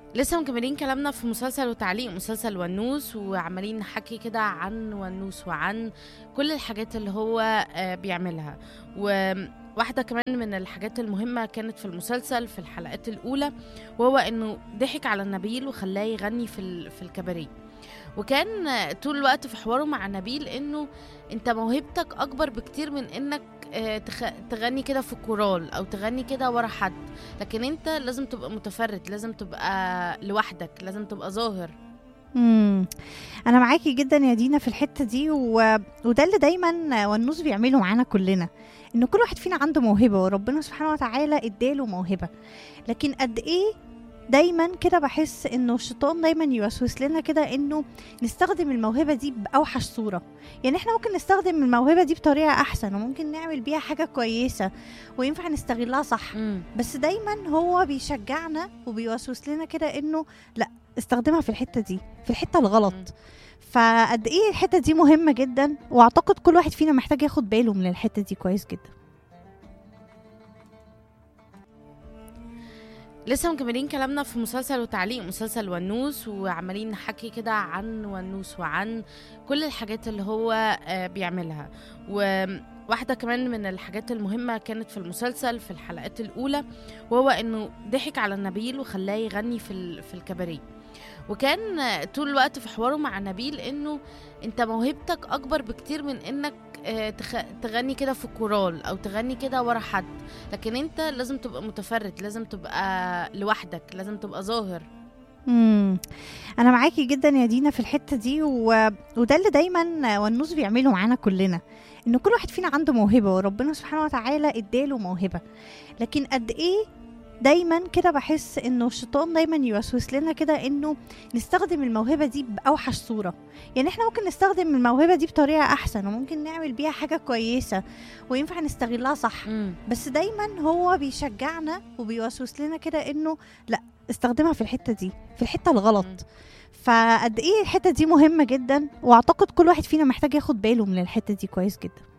لسه مكملين كلامنا في مسلسل وتعليق مسلسل ونوس وعمالين نحكي كده عن ونوس وعن كل الحاجات اللي هو آه، بيعملها وواحدة كمان من الحاجات المهمة كانت في المسلسل في الحلقات الأولى وهو إنه ضحك على نبيل وخلاه يغني في ال- في الكباريه وكان آه، طول الوقت في حواره مع نبيل إنه أنت موهبتك أكبر بكتير من إنك آه، تخ- تغني كده في كورال أو تغني كده ورا حد لكن انت لازم تبقى متفرد لازم تبقى لوحدك لازم تبقى ظاهر امم انا معاكي جدا يا دينا في الحته دي و... وده اللي دايما والنوس بيعمله معانا كلنا ان كل واحد فينا عنده موهبه وربنا سبحانه وتعالى اداله موهبه لكن قد ايه دايما كده بحس انه الشيطان دايما يوسوس لنا كده انه نستخدم الموهبه دي باوحش صوره يعني احنا ممكن نستخدم الموهبه دي بطريقه احسن وممكن نعمل بيها حاجه كويسه وينفع نستغلها صح بس دايما هو بيشجعنا وبيوسوس لنا كده انه لا استخدمها في الحته دي في الحته مم. الغلط فقد ايه الحته دي مهمه جدا واعتقد كل واحد فينا محتاج ياخد باله من الحته دي كويس جدا لسه مكملين كلامنا في مسلسل وتعليق مسلسل ونوس وعمالين نحكي كده عن ونوس وعن كل الحاجات اللي هو آه، بيعملها وواحدة كمان من الحاجات المهمة كانت في المسلسل في الحلقات الأولى وهو إنه ضحك على نبيل وخلاه يغني في ال- في الكباريه وكان آه، طول الوقت في حواره مع نبيل إنه أنت موهبتك أكبر بكتير من إنك آه، تخ- تغني كده في كورال أو تغني كده ورا حد لكن انت لازم تبقى متفرد لازم تبقى لوحدك لازم تبقى ظاهر امم انا معاكي جدا يا دينا في الحته دي و... وده اللي دايما والنوس بيعمله معانا كلنا ان كل واحد فينا عنده موهبه وربنا سبحانه وتعالى اداله موهبه لكن قد ايه دايما كده بحس انه الشيطان دايما يوسوس لنا كده انه نستخدم الموهبه دي باوحش صوره يعني احنا ممكن نستخدم الموهبه دي بطريقه احسن وممكن نعمل بيها حاجه كويسه وينفع نستغلها صح بس دايما هو بيشجعنا وبيوسوس لنا كده انه لا استخدمها في الحته دي في الحته الغلط فقد ايه الحته دي مهمه جدا واعتقد كل واحد فينا محتاج ياخد باله من الحته دي كويس جدا